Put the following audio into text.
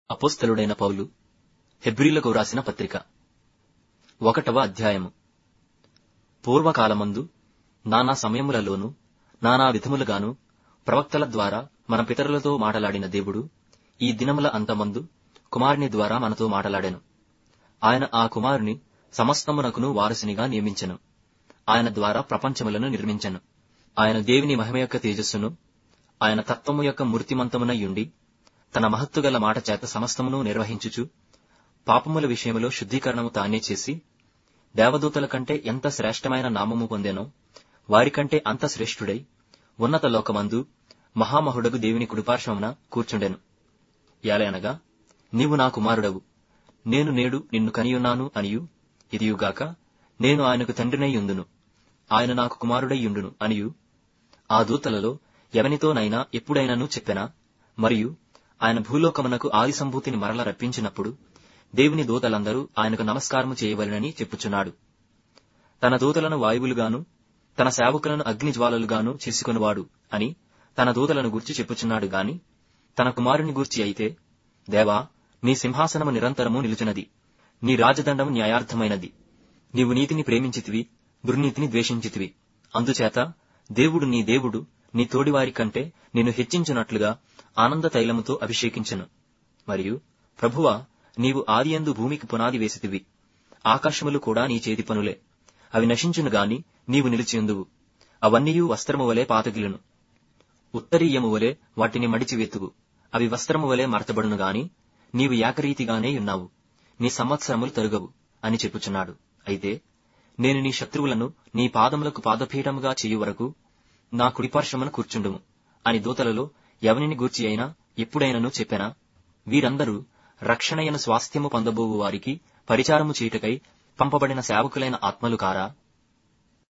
అపోస్తలుడైన పౌలు హెబ్రీలకు వ్రాసిన పత్రిక ఒకటవ అధ్యాయము పూర్వకాలమందు నానా సమయములలోను నానా విధములుగాను ప్రవక్తల ద్వారా మన పితరులతో మాటలాడిన దేవుడు ఈ దినముల అంతమందు కుమారుని ద్వారా మనతో మాటలాడెను ఆయన ఆ కుమారుని సమస్తమునకును వారసునిగా నియమించెను ఆయన ద్వారా ప్రపంచములను నిర్మించెను ఆయన దేవుని మహిమ యొక్క తేజస్సును ఆయన తత్వము యొక్క మూర్తిమంతమునయుండి తన మహత్తుగల మాట చేత సమస్తమును నిర్వహించుచు పాపముల విషయములో శుద్ధీకరణము తానే చేసి దేవదూతల కంటే ఎంత శ్రేష్టమైన నామము పొందెనో వారికంటే అంత శ్రేష్ఠుడై ఉన్నత లోకమందు మహామహుడగు దేవుని కుడిపార్శ్వమున కూర్చుండెను యాలయనగా నీవు నా కుమారుడవు నేను నేడు నిన్ను కనియున్నాను అనియు ఇదియుగాక నేను ఆయనకు తండ్రినై యుందును ఆయన నాకు కుమారుడై యుండును అనియు ఆ దూతలలో ఎవనితోనైనా ఎప్పుడైనను చెప్పెనా మరియు ఆయన భూలోకమునకు ఆది సంభూతిని మరల రప్పించినప్పుడు దేవుని దూతలందరూ ఆయనకు నమస్కారము చేయవలెనని చెప్పుచున్నాడు తన దూతలను వాయువులుగాను తన సేవకులను అగ్నిజ్వాలలుగాను చేసుకునివాడు అని తన దూతలను గూర్చి చెప్పుచున్నాడు గాని తన కుమారుని గూర్చి అయితే దేవా నీ సింహాసనము నిరంతరము నిలుచున్నది నీ రాజదండము న్యాయార్థమైనది నీవు నీతిని ప్రేమించితివి దుర్నీతిని ద్వేషించితివి అందుచేత దేవుడు నీ దేవుడు నీ తోడివారి కంటే నిన్ను హెచ్చించున్నట్లుగా ఆనంద తైలముతో అభిషేకించెను మరియు ప్రభువా నీవు ఆదియందు భూమికి పునాది వేసితివి ఆకాశములు కూడా నీ చేతి పనులే అవి నశించును గాని నీవు నిలిచియుందువు అవన్నీయు వస్త్రము వలె పాతగిలును ఉత్తరీయము వలె వాటిని మడిచివెత్తువు అవి వస్త్రము వలె మరతబడును గాని నీవు ఏకరీతిగానే ఉన్నావు నీ సంవత్సరములు తరుగవు అని చెప్పుచున్నాడు అయితే నేను నీ శత్రువులను నీ పాదములకు పాదపీఠముగా చేయు వరకు నా కుడిపార్శ్వమున కూర్చుండుము అని దూతలలో ఎవనిని గూర్చి అయినా ఎప్పుడైనను చెప్పెనా వీరందరూ రక్షణయను స్వాస్థ్యము పొందబోవు వారికి పరిచారము చేయుటకై పంపబడిన సేవకులైన ఆత్మలు కారా